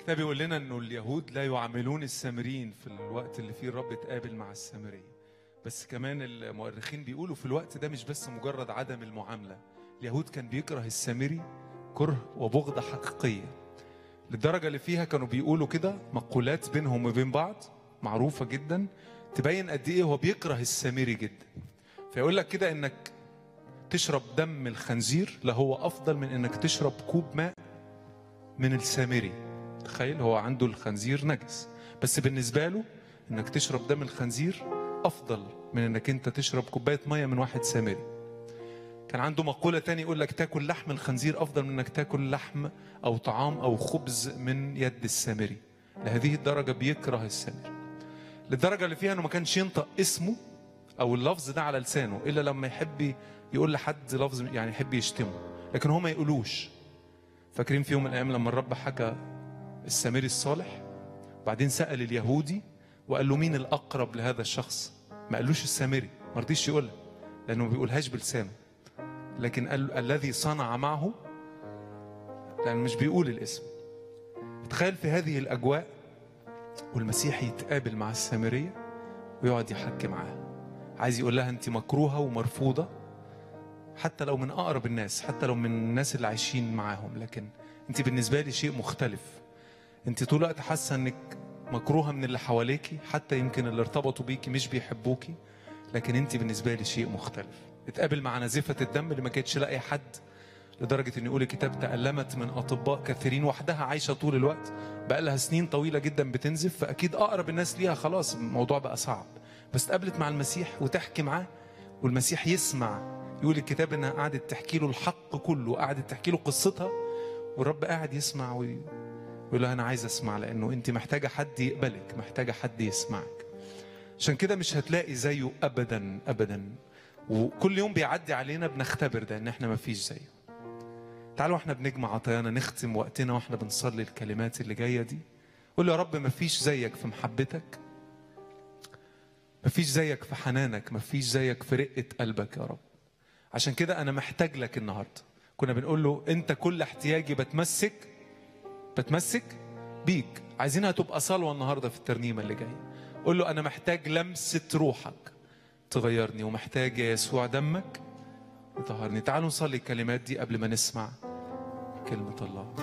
الكتاب بيقول لنا انه اليهود لا يعاملون السامريين في الوقت اللي فيه الرب اتقابل مع السامريه بس كمان المؤرخين بيقولوا في الوقت ده مش بس مجرد عدم المعامله اليهود كان بيكره السامري كره وبغضه حقيقيه للدرجه اللي فيها كانوا بيقولوا كده مقولات بينهم وبين بعض معروفه جدا تبين قد ايه هو بيكره السامري جدا فيقول لك كده انك تشرب دم الخنزير لهو افضل من انك تشرب كوب ماء من السامري تخيل هو عنده الخنزير نجس بس بالنسبه له انك تشرب دم الخنزير افضل من انك انت تشرب كوبايه ميه من واحد سامري كان عنده مقولة تاني يقول لك تاكل لحم الخنزير أفضل من إنك تاكل لحم أو طعام أو خبز من يد السامري لهذه الدرجة بيكره السامري للدرجة اللي فيها إنه ما كانش ينطق اسمه أو اللفظ ده على لسانه إلا لما يحب يقول لحد لفظ يعني يحب يشتمه لكن هو ما يقولوش فاكرين في يوم من الأيام لما الرب حكى السامري الصالح بعدين سأل اليهودي وقال له مين الأقرب لهذا الشخص ما قالوش السامري ما رضيش يقولها لأنه ما بيقولهاش بلسانه لكن قال الذي صنع معه لأن مش بيقول الاسم تخيل في هذه الأجواء والمسيح يتقابل مع السامرية ويقعد يحكي معاها عايز يقول لها أنت مكروهة ومرفوضة حتى لو من أقرب الناس حتى لو من الناس اللي عايشين معاهم لكن أنت بالنسبة لي شيء مختلف أنت طول الوقت حاسة أنك مكروهة من اللي حواليكي حتى يمكن اللي ارتبطوا بيكي مش بيحبوكي لكن أنت بالنسبة لي شيء مختلف اتقابل مع نزفة الدم اللي ما كانتش لاقي حد لدرجة إن يقول الكتاب تألمت من أطباء كثيرين وحدها عايشة طول الوقت بقى لها سنين طويلة جدا بتنزف فأكيد أقرب الناس ليها خلاص الموضوع بقى صعب بس اتقابلت مع المسيح وتحكي معاه والمسيح يسمع يقول الكتاب إنها قعدت تحكي له الحق كله قعدت تحكي له قصتها والرب قاعد يسمع ويقول لها أنا عايز أسمع لأنه أنت محتاجة حد يقبلك محتاجة حد يسمعك عشان كده مش هتلاقي زيه أبدا أبدا وكل يوم بيعدي علينا بنختبر ده ان احنا ما فيش زيه تعالوا احنا بنجمع عطايانا نختم وقتنا واحنا بنصلي الكلمات اللي جايه دي قول له يا رب ما فيش زيك في محبتك ما فيش زيك في حنانك ما فيش زيك في رقه قلبك يا رب عشان كده انا محتاج لك النهارده كنا بنقول له انت كل احتياجي بتمسك بتمسك بيك عايزينها تبقى صلوه النهارده في الترنيمه اللي جايه قول له انا محتاج لمسه روحك تغيرني ومحتاج يا يسوع دمك يطهرني تعالوا نصلي الكلمات دي قبل ما نسمع كلمة الله